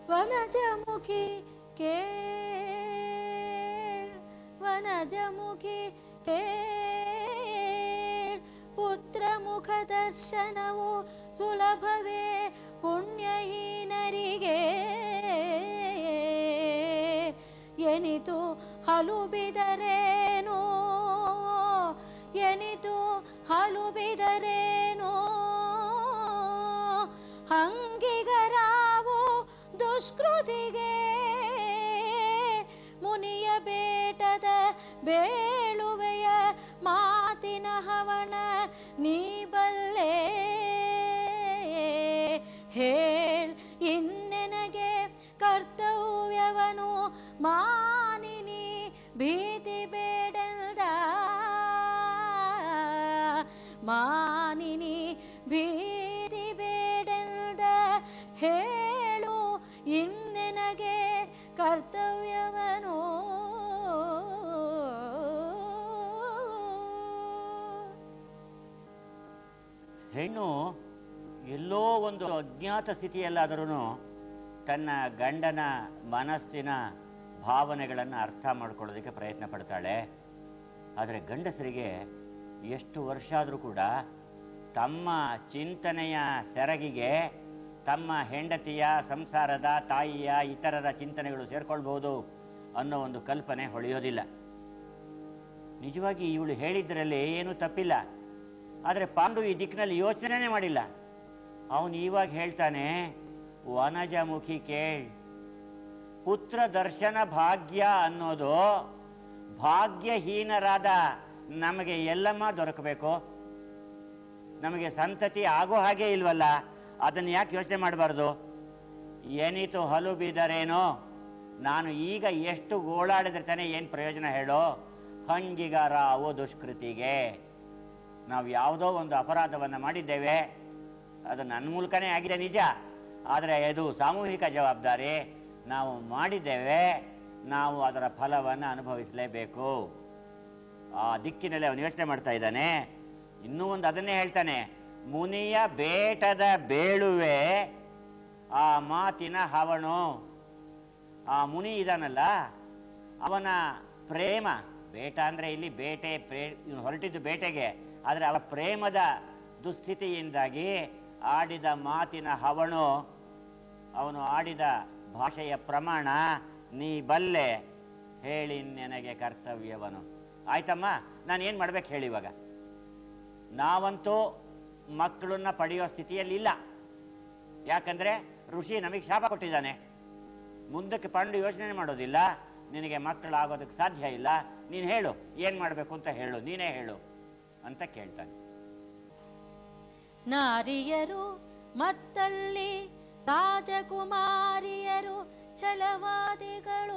ವನಜಮುಖಿ ಕೇಳ್ ವನಜಮುಖಿ ಕೇಳ್ ಪುತ್ರ ಮುಖ ದರ್ಶನವು ಸುಲಭವೇ ಪುಣ್ಯಹೀನರಿಗೆ ಎನಿತು ಹಲು ಬಿದರೇನೋ ಎನಿತು ಹಲು ಬಿದರೇನೋ ಹಂಗಿಗರಾವು ದುಷ್ಕೃತಿಗೆ ಮುನಿಯ ಬೇಟದ ಬೇಳುವೆಯ ಮಾತಿನ ಹವಣ ನೀ ಬಲ್ಲೆ ಹೇಳ್ ಇನ್ನೆನಗೆ ಕರ್ತವ್ಯವನು ಮಾನಿನಿ ಭೀತಿ ಬೇಡಲ್ದ ಮಾನಿನಿ ಭೀತಿ ಬೇಡಲ್ದ ಹೇಳು ಇನ್ನೆನಗೆ ಕರ್ತವ್ಯವನು ಹೆಣ್ಣು ಎಲ್ಲೋ ಒಂದು ಅಜ್ಞಾತ ಸ್ಥಿತಿಯಲ್ಲಾದರೂ ತನ್ನ ಗಂಡನ ಮನಸ್ಸಿನ ಭಾವನೆಗಳನ್ನು ಅರ್ಥ ಮಾಡ್ಕೊಳ್ಳೋದಕ್ಕೆ ಪ್ರಯತ್ನ ಪಡ್ತಾಳೆ ಆದರೆ ಗಂಡಸರಿಗೆ ಎಷ್ಟು ವರ್ಷ ಆದರೂ ಕೂಡ ತಮ್ಮ ಚಿಂತನೆಯ ಸೆರಗಿಗೆ ತಮ್ಮ ಹೆಂಡತಿಯ ಸಂಸಾರದ ತಾಯಿಯ ಇತರರ ಚಿಂತನೆಗಳು ಸೇರ್ಕೊಳ್ಬೋದು ಅನ್ನೋ ಒಂದು ಕಲ್ಪನೆ ಹೊಳೆಯೋದಿಲ್ಲ ನಿಜವಾಗಿ ಇವಳು ಹೇಳಿದ್ರಲ್ಲಿ ಏನೂ ತಪ್ಪಿಲ್ಲ ಆದರೆ ಪಾಂಡು ಈ ದಿಕ್ಕಿನಲ್ಲಿ ಯೋಚನೆನೇ ಮಾಡಿಲ್ಲ ಅವನು ಇವಾಗ ಹೇಳ್ತಾನೆ ವನಜಮುಖಿ ಕೇಳ್ ಪುತ್ರ ದರ್ಶನ ಭಾಗ್ಯ ಅನ್ನೋದು ಭಾಗ್ಯಹೀನರಾದ ನಮಗೆ ಎಲ್ಲಮ್ಮ ದೊರಕಬೇಕು ನಮಗೆ ಸಂತತಿ ಆಗೋ ಹಾಗೆ ಇಲ್ವಲ್ಲ ಅದನ್ನು ಯಾಕೆ ಯೋಚನೆ ಮಾಡಬಾರ್ದು ಏನಿತು ಹಲು ಬಿದ್ದರೇನೋ ನಾನು ಈಗ ಎಷ್ಟು ಗೋಳಾಡಿದ್ರೆ ತಾನೇ ಏನು ಪ್ರಯೋಜನ ಹೇಳೋ ಹಂಗಿಗಾರ ಅವು ದುಷ್ಕೃತಿಗೆ ನಾವು ಯಾವುದೋ ಒಂದು ಅಪರಾಧವನ್ನು ಮಾಡಿದ್ದೇವೆ ಅದು ನನ್ನ ಮೂಲಕನೇ ಆಗಿದೆ ನಿಜ ಆದರೆ ಇದು ಸಾಮೂಹಿಕ ಜವಾಬ್ದಾರಿ ನಾವು ಮಾಡಿದ್ದೇವೆ ನಾವು ಅದರ ಫಲವನ್ನು ಅನುಭವಿಸಲೇಬೇಕು ಆ ದಿಕ್ಕಿನಲ್ಲಿ ಅವನು ಯೋಚನೆ ಮಾಡ್ತಾ ಇದ್ದಾನೆ ಇನ್ನೂ ಒಂದು ಅದನ್ನೇ ಹೇಳ್ತಾನೆ ಮುನಿಯ ಬೇಟದ ಬೇಳುವೆ ಆ ಮಾತಿನ ಹವಣು ಆ ಮುನಿ ಇದಾನಲ್ಲ ಅವನ ಪ್ರೇಮ ಬೇಟ ಅಂದರೆ ಇಲ್ಲಿ ಬೇಟೆ ಪ್ರೇ ಇವನು ಹೊರಟಿದ್ದು ಬೇಟೆಗೆ ಆದರೆ ಅವರ ಪ್ರೇಮದ ದುಸ್ಥಿತಿಯಿಂದಾಗಿ ಆಡಿದ ಮಾತಿನ ಹವಣು ಅವನು ಆಡಿದ ಭಾಷೆಯ ಪ್ರಮಾಣ ನೀ ಬಲ್ಲೆ ಹೇಳಿ ನನಗೆ ಕರ್ತವ್ಯವನು ಆಯ್ತಮ್ಮ ನಾನು ಏನು ಮಾಡ್ಬೇಕು ಹೇಳಿ ಇವಾಗ ನಾವಂತೂ ಮಕ್ಕಳನ್ನ ಪಡೆಯೋ ಸ್ಥಿತಿಯಲ್ಲಿ ಇಲ್ಲ ಯಾಕಂದ್ರೆ ಋಷಿ ನಮಗೆ ಶಾಪ ಕೊಟ್ಟಿದ್ದಾನೆ ಮುಂದಕ್ಕೆ ಪಾಂಡು ಯೋಚನೆ ಮಾಡೋದಿಲ್ಲ ನಿನಗೆ ಮಕ್ಕಳಾಗೋದಕ್ಕೆ ಸಾಧ್ಯ ಇಲ್ಲ ನೀನು ಹೇಳು ಏನು ಮಾಡಬೇಕು ಅಂತ ಹೇಳು ನೀನೇ ಹೇಳು ಅಂತ ಕೇಳ್ತಾನೆ ನಾರಿಯರು ಮತ್ತಲ್ಲಿ ರಾಜಕುಮಾರಿಯರು ಛಲವಾದಿಗಳು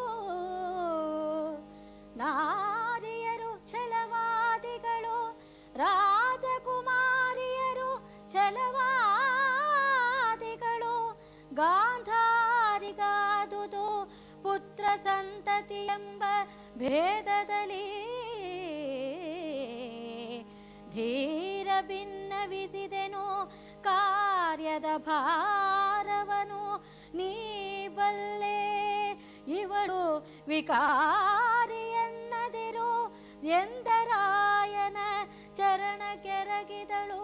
ನಾರಿಯರು ಛಲವಾದಿಗಳು ರಾಜಕುಮಾರಿಯರು ಛಲವಾದಿಗಳು ಗಾಂಧಾರಿಗಾದುದು ಪುತ್ರ ಸಂತತಿ ಎಂಬ ಭೇದದಲ್ಲಿ ಧೀರ ಭಿನ್ನವಿಸಿದೆನು ಕಾರ್ಯದ ಭಾರವನು ನೀ ಬಲ್ಲೆ ಇವಳು ವಿಕಾರಿಯನ್ನದಿರು ಎಂದರಾಯನ ಚರಣ ಕೆರಗಿದಳು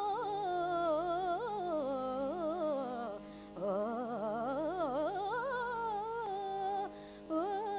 ಓ, ಓ,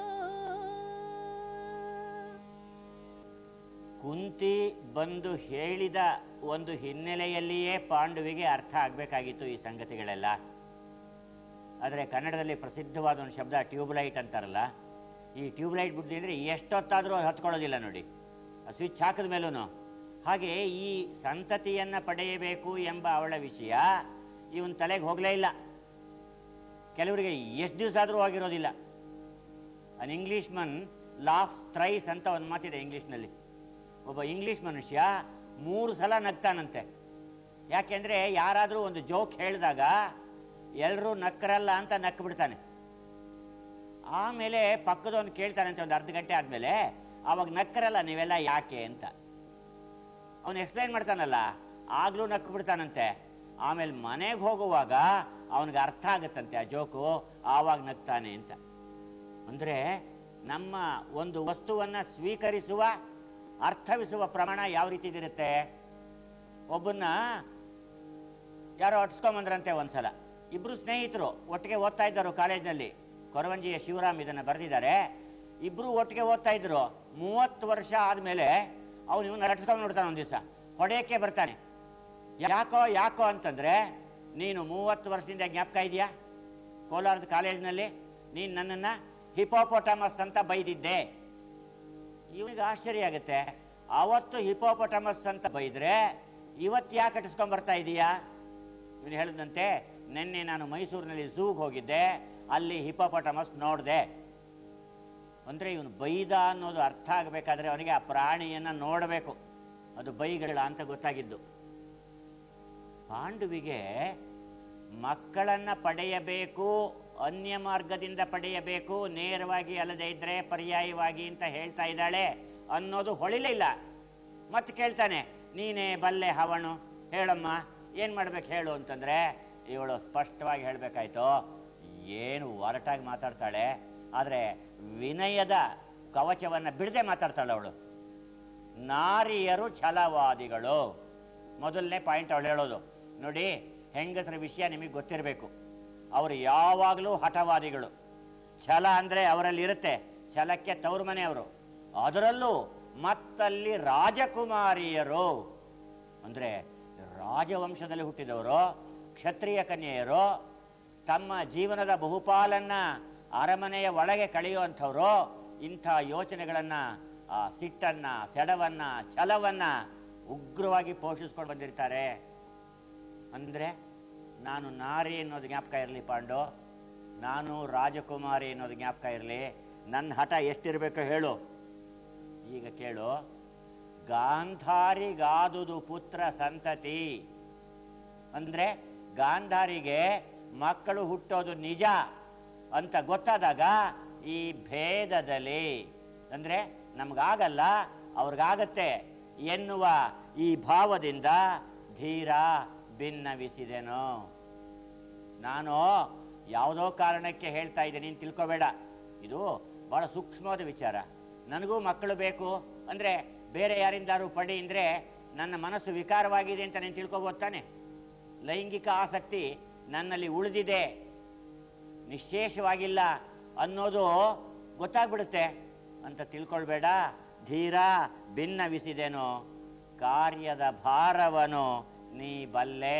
ಓ. ಕುಂತಿ ಬಂದು ಹೇಳಿದ ಒಂದು ಹಿನ್ನೆಲೆಯಲ್ಲಿಯೇ ಪಾಂಡುವಿಗೆ ಅರ್ಥ ಆಗಬೇಕಾಗಿತ್ತು ಈ ಸಂಗತಿಗಳೆಲ್ಲ ಆದರೆ ಕನ್ನಡದಲ್ಲಿ ಪ್ರಸಿದ್ಧವಾದ ಒಂದು ಶಬ್ದ ಟ್ಯೂಬ್ಲೈಟ್ ಅಂತಾರಲ್ಲ ಈ ಟ್ಯೂಬ್ಲೈಟ್ ಬುದ್ಧಿ ಅಂದರೆ ಎಷ್ಟೊತ್ತಾದರೂ ಅದು ಹತ್ಕೊಳ್ಳೋದಿಲ್ಲ ನೋಡಿ ಆ ಸ್ವಿಚ್ ಹಾಕಿದ ಮೇಲೂ ಹಾಗೆ ಈ ಸಂತತಿಯನ್ನು ಪಡೆಯಬೇಕು ಎಂಬ ಅವಳ ವಿಷಯ ಇವನ್ ತಲೆಗೆ ಹೋಗಲೇ ಇಲ್ಲ ಕೆಲವರಿಗೆ ಎಷ್ಟು ದಿವಸ ಆದರೂ ಆಗಿರೋದಿಲ್ಲ an Englishman laughs thrice ಅಂತ ಒಂದು ಮಾತಿದೆ ಇಂಗ್ಲೀಷ್ನಲ್ಲಿ ಒಬ್ಬ ಇಂಗ್ಲಿಷ್ ಮನುಷ್ಯ ಮೂರು ಸಲ ನಗ್ತಾನಂತೆ ಯಾಕೆಂದ್ರೆ ಯಾರಾದರೂ ಒಂದು ಜೋಕ್ ಹೇಳಿದಾಗ ಎಲ್ಲರೂ ನಕ್ಕರಲ್ಲ ಅಂತ ನಕ್ಕು ಬಿಡ್ತಾನೆ ಆಮೇಲೆ ಪಕ್ಕದವನು ಕೇಳ್ತಾನಂತೆ ಒಂದು ಅರ್ಧ ಗಂಟೆ ಆದಮೇಲೆ ಅವಾಗ ನಕ್ಕರಲ್ಲ ನೀವೆಲ್ಲ ಯಾಕೆ ಅಂತ ಅವನು ಎಕ್ಸ್ಪ್ಲೈನ್ ಮಾಡ್ತಾನಲ್ಲ ಆಗ್ಲೂ ನಕ್ಕು ಬಿಡ್ತಾನಂತೆ ಆಮೇಲೆ ಮನೆಗೆ ಹೋಗುವಾಗ ಅವನಿಗೆ ಅರ್ಥ ಆಗುತ್ತಂತೆ ಆ ಜೋಕು ಆವಾಗ ನಗ್ತಾನೆ ಅಂತ ಅಂದರೆ ನಮ್ಮ ಒಂದು ವಸ್ತುವನ್ನು ಸ್ವೀಕರಿಸುವ ಅರ್ಥವಿಸುವ ಪ್ರಮಾಣ ಯಾವ ರೀತಿದಿರುತ್ತೆ ಒಬ್ಬನ್ನ ಯಾರೋ ಅಟ್ಸ್ಕೊಂಬಂದ್ರಂತೆ ಒಂದ್ಸಲ ಇಬ್ರು ಸ್ನೇಹಿತರು ಒಟ್ಟಿಗೆ ಓದ್ತಾ ಇದ್ದರು ಕಾಲೇಜ್ನಲ್ಲಿ ಕೊರವಂಜಿಯ ಶಿವರಾಮ್ ಇದನ್ನು ಬರೆದಿದ್ದಾರೆ ಇಬ್ರು ಒಟ್ಟಿಗೆ ಓದ್ತಾ ಇದ್ರು ಮೂವತ್ತು ವರ್ಷ ಆದಮೇಲೆ ಅವನು ಇವನ್ನ ಅಟ್ಸ್ಕೊಂಡ್ ನೋಡ್ತಾನೆ ಒಂದು ದಿವಸ ಹೊಡೆಯಕ್ಕೆ ಬರ್ತಾನೆ ಯಾಕೋ ಯಾಕೋ ಅಂತಂದ್ರೆ ನೀನು ಮೂವತ್ತು ವರ್ಷದಿಂದ ಜ್ಞಾಪಕ ಇದೆಯಾ ಕೋಲಾರದ ಕಾಲೇಜಿನಲ್ಲಿ ನೀನು ನನ್ನನ್ನು ಹಿಪೋಪೊಟಮಸ್ ಅಂತ ಬೈದಿದ್ದೆ ಇವನಿಗೆ ಆಶ್ಚರ್ಯ ಆಗುತ್ತೆ ಅವತ್ತು ಹಿಪೋಪೊಟಮಸ್ ಅಂತ ಬೈದ್ರೆ ಇವತ್ತು ಯಾಕೆ ಕಟ್ಟಿಸ್ಕೊಂಡ್ ಬರ್ತಾ ಇದೀಯಾ ಇವನು ಹೇಳಿದಂತೆ ನಿನ್ನೆ ನಾನು ಮೈಸೂರಿನಲ್ಲಿ ಝೂಗೆ ಹೋಗಿದ್ದೆ ಅಲ್ಲಿ ಹಿಪೋಪೊಟಮಸ್ ನೋಡಿದೆ ಅಂದರೆ ಇವನು ಬೈದ ಅನ್ನೋದು ಅರ್ಥ ಆಗಬೇಕಾದ್ರೆ ಅವನಿಗೆ ಆ ಪ್ರಾಣಿಯನ್ನು ನೋಡಬೇಕು ಅದು ಬೈಗಳ ಅಂತ ಗೊತ್ತಾಗಿದ್ದು ಪಾಂಡುವಿಗೆ ಮಕ್ಕಳನ್ನ ಪಡೆಯಬೇಕು ಅನ್ಯ ಮಾರ್ಗದಿಂದ ಪಡೆಯಬೇಕು ನೇರವಾಗಿ ಅಲ್ಲದೆ ಇದ್ರೆ ಪರ್ಯಾಯವಾಗಿ ಅಂತ ಹೇಳ್ತಾ ಇದ್ದಾಳೆ ಅನ್ನೋದು ಹೊಳಿಲಿಲ್ಲ ಮತ್ತೆ ಕೇಳ್ತಾನೆ ನೀನೇ ಬಲ್ಲೆ ಹವಣು ಹೇಳಮ್ಮ ಏನು ಮಾಡ್ಬೇಕು ಹೇಳು ಅಂತಂದ್ರೆ ಇವಳು ಸ್ಪಷ್ಟವಾಗಿ ಹೇಳಬೇಕಾಯ್ತು ಏನು ಒರಟಾಗಿ ಮಾತಾಡ್ತಾಳೆ ಆದರೆ ವಿನಯದ ಕವಚವನ್ನು ಬಿಡದೆ ಮಾತಾಡ್ತಾಳೆ ಅವಳು ನಾರಿಯರು ಛಲವಾದಿಗಳು ಮೊದಲನೇ ಪಾಯಿಂಟ್ ಅವಳು ಹೇಳೋದು ನೋಡಿ ಹೆಂಗಸರ ವಿಷಯ ನಿಮಗೆ ಗೊತ್ತಿರಬೇಕು ಅವರು ಯಾವಾಗಲೂ ಹಠವಾದಿಗಳು ಛಲ ಅಂದರೆ ಅವರಲ್ಲಿ ಇರುತ್ತೆ ಛಲಕ್ಕೆ ತವರು ಮನೆಯವರು ಅದರಲ್ಲೂ ಮತ್ತಲ್ಲಿ ರಾಜಕುಮಾರಿಯರು ಅಂದರೆ ರಾಜವಂಶದಲ್ಲಿ ಹುಟ್ಟಿದವರು ಕ್ಷತ್ರಿಯ ಕನ್ಯೆಯರು ತಮ್ಮ ಜೀವನದ ಬಹುಪಾಲನ್ನ ಅರಮನೆಯ ಒಳಗೆ ಕಳೆಯುವಂಥವ್ರು ಇಂಥ ಯೋಚನೆಗಳನ್ನು ಆ ಸಿಟ್ಟನ್ನ ಸೆಡವನ್ನ ಛಲವನ್ನ ಉಗ್ರವಾಗಿ ಪೋಷಿಸ್ಕೊಂಡು ಬಂದಿರ್ತಾರೆ ಅಂದರೆ ನಾನು ನಾರಿ ಅನ್ನೋದು ಜ್ಞಾಪಕ ಇರಲಿ ಪಾಂಡು ನಾನು ರಾಜಕುಮಾರಿ ಅನ್ನೋದು ಜ್ಞಾಪಕ ಇರಲಿ ನನ್ನ ಹಠ ಎಷ್ಟಿರಬೇಕು ಹೇಳು ಈಗ ಕೇಳು ಗಾಂಧಾರಿಗಾದುದು ಪುತ್ರ ಸಂತತಿ ಅಂದರೆ ಗಾಂಧಾರಿಗೆ ಮಕ್ಕಳು ಹುಟ್ಟೋದು ನಿಜ ಅಂತ ಗೊತ್ತಾದಾಗ ಈ ಭೇದದಲ್ಲಿ ಅಂದರೆ ನಮಗಾಗಲ್ಲ ಅವ್ರಿಗಾಗತ್ತೆ ಎನ್ನುವ ಈ ಭಾವದಿಂದ ಧೀರ ಭಿನ್ನವಿಸಿದೆನು ನಾನು ಯಾವುದೋ ಕಾರಣಕ್ಕೆ ಹೇಳ್ತಾ ಇದ್ದೀನಿ ನೀನು ತಿಳ್ಕೊಬೇಡ ಇದು ಬಹಳ ಸೂಕ್ಷ್ಮವಾದ ವಿಚಾರ ನನಗೂ ಮಕ್ಕಳು ಬೇಕು ಅಂದರೆ ಬೇರೆ ಯಾರಿಂದಾರು ಪಡಿ ಅಂದರೆ ನನ್ನ ಮನಸ್ಸು ವಿಕಾರವಾಗಿದೆ ಅಂತ ನೀನು ತಿಳ್ಕೊಬೋದು ತಾನೆ ಲೈಂಗಿಕ ಆಸಕ್ತಿ ನನ್ನಲ್ಲಿ ಉಳಿದಿದೆ ನಿಶೇಷವಾಗಿಲ್ಲ ಅನ್ನೋದು ಗೊತ್ತಾಗ್ಬಿಡುತ್ತೆ ಅಂತ ತಿಳ್ಕೊಳ್ಬೇಡ ಧೀರ ಭಿನ್ನವಿಸಿದೆನು ಕಾರ್ಯದ ಭಾರವನು ನೀ ಬಲ್ಲೆ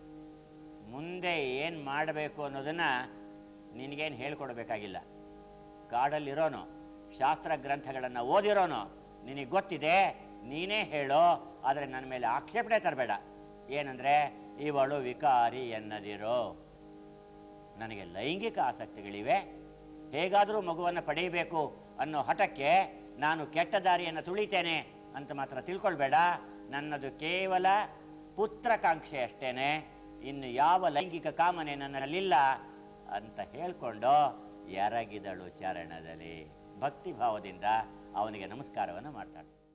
ಮುಂದೆ ಏನು ಮಾಡಬೇಕು ಅನ್ನೋದನ್ನ ನಿನಗೇನು ಹೇಳ್ಕೊಡ್ಬೇಕಾಗಿಲ್ಲ ಕಾಡಲ್ಲಿರೋನು ಶಾಸ್ತ್ರ ಗ್ರಂಥಗಳನ್ನು ಓದಿರೋನು ನಿನಗೆ ಗೊತ್ತಿದೆ ನೀನೇ ಹೇಳೋ ಆದರೆ ನನ್ನ ಮೇಲೆ ಆಕ್ಷೇಪಣೆ ತರಬೇಡ ಏನಂದರೆ ಇವಳು ವಿಕಾರಿ ಎನ್ನದಿರೋ ನನಗೆ ಲೈಂಗಿಕ ಆಸಕ್ತಿಗಳಿವೆ ಹೇಗಾದರೂ ಮಗುವನ್ನು ಪಡೆಯಬೇಕು ಅನ್ನೋ ಹಠಕ್ಕೆ ನಾನು ಕೆಟ್ಟ ದಾರಿಯನ್ನು ತುಳಿತೇನೆ ಅಂತ ಮಾತ್ರ ತಿಳ್ಕೊಳ್ಬೇಡ ನನ್ನದು ಕೇವಲ ಪುತ್ರಕಾಂಕ್ಷೆ ಅಷ್ಟೇನೆ ಇನ್ನು ಯಾವ ಲೈಂಗಿಕ ಕಾಮನೆ ನನ್ನಲ್ಲಿಲ್ಲ ಅಂತ ಹೇಳ್ಕೊಂಡು ಎರಗಿದಳು ಚರಣದಲ್ಲಿ ಭಕ್ತಿ ಭಾವದಿಂದ ಅವನಿಗೆ ನಮಸ್ಕಾರವನ್ನು ಮಾಡ್ತಾಳೆ